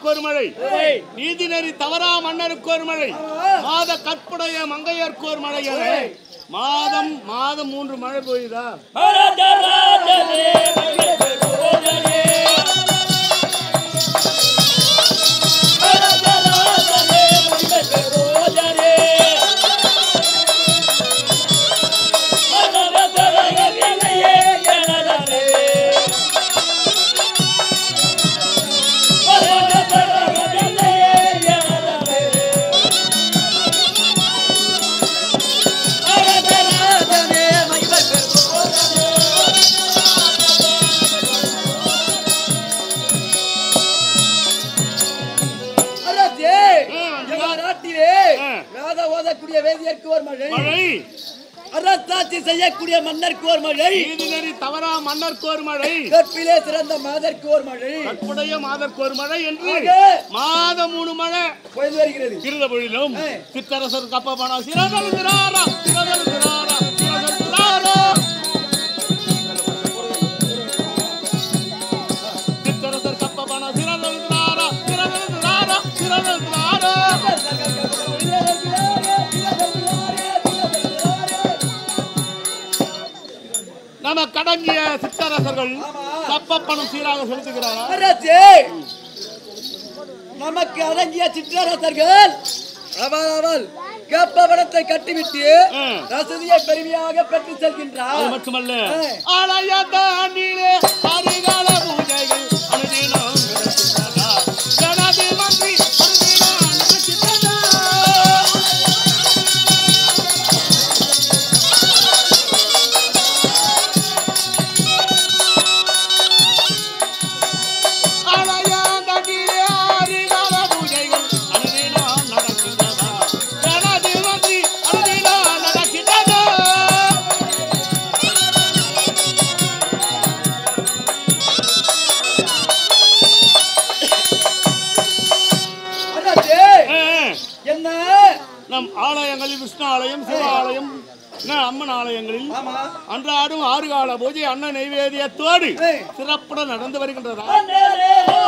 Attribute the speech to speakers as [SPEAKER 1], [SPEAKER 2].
[SPEAKER 1] ஒரு மழை நீதி நெறி தவறா மன்னருக்கு ஒரு மழை மாத கற்புடைய மங்கையர்க்கு ஒரு மழை என மாதம் மாதம் மூன்று மழை பெய்யுதா
[SPEAKER 2] அரசே,
[SPEAKER 1] ம்,
[SPEAKER 2] எங்கள் நாட்டிலே
[SPEAKER 1] ம்.
[SPEAKER 2] வேத ஓதக்கூடிய வேதியருக்கு ஒரு மழை
[SPEAKER 1] மழை
[SPEAKER 2] அரசாட்சி செய்யக்கூடிய மன்னருக்கு ஒரு மழை
[SPEAKER 1] நீதி நெறி தவறா மன்னருக்கு ஒரு மழை
[SPEAKER 2] கற்பிலே சிறந்த மாதருக்கு ஒரு மழை
[SPEAKER 1] கற்புடைய மாதற்கு ஒரு மழை என்று
[SPEAKER 2] ஆக,
[SPEAKER 1] மாதம் மூணு மழை
[SPEAKER 2] பொழுது வருகிறது
[SPEAKER 1] இருந்த பொழுதிலும்
[SPEAKER 2] ஏ.
[SPEAKER 1] சித்தரசர் கப்பபனா சிறதல் திராரா சிறதல் திராரா சிறதல் திராரா சித்தரசர் கப்பபனா சிறதல் திராரா சிறதல் திராரா சிறதல் திராரா நம்ம கடங்கிய சித்தரசர்கள் கப்பப்பணம் சீராக செலுத்துகிறாரா
[SPEAKER 2] அரசே நமக்கு அடங்கிய சிற்றரசர்கள் அவள் அவள் கப்பவனத்தை கட்டிவிட்டு
[SPEAKER 1] ம்.
[SPEAKER 2] ரசதியை பெருமையாக பெற்று
[SPEAKER 1] அது
[SPEAKER 2] செல்கின்றார்
[SPEAKER 1] மட்டுமல்ல
[SPEAKER 2] ஏ.
[SPEAKER 1] ஆலய தாண்டிலே அதிகால பூஜைகள் அனுதினம் நடக்கின்றன. கணதி மந்திரி அனுதினம் நடக்கின்றன. ஆலய தாண்டிலே அதிகால பூஜைகள் அனுதினம் நடக்கின்றன. கணதி மந்திரி அனுதினம் நடக்கின்றன.
[SPEAKER 2] அரசே
[SPEAKER 1] ஏ.
[SPEAKER 2] என்ன
[SPEAKER 1] நம் ஆலயங்களில் விஷ்ணு ஆலயம் சிவ ஆலயம் இன்னும் அம்மன் ஆலயங்களில்
[SPEAKER 2] ஆமா
[SPEAKER 1] அன்றாடும் ஆறு கால பூஜை அன்ன நைவேத்தியத்தோடு
[SPEAKER 2] ஏய்.
[SPEAKER 1] சிறப்புடன் நடந்து வருகின்றதா
[SPEAKER 2] அண்ணே,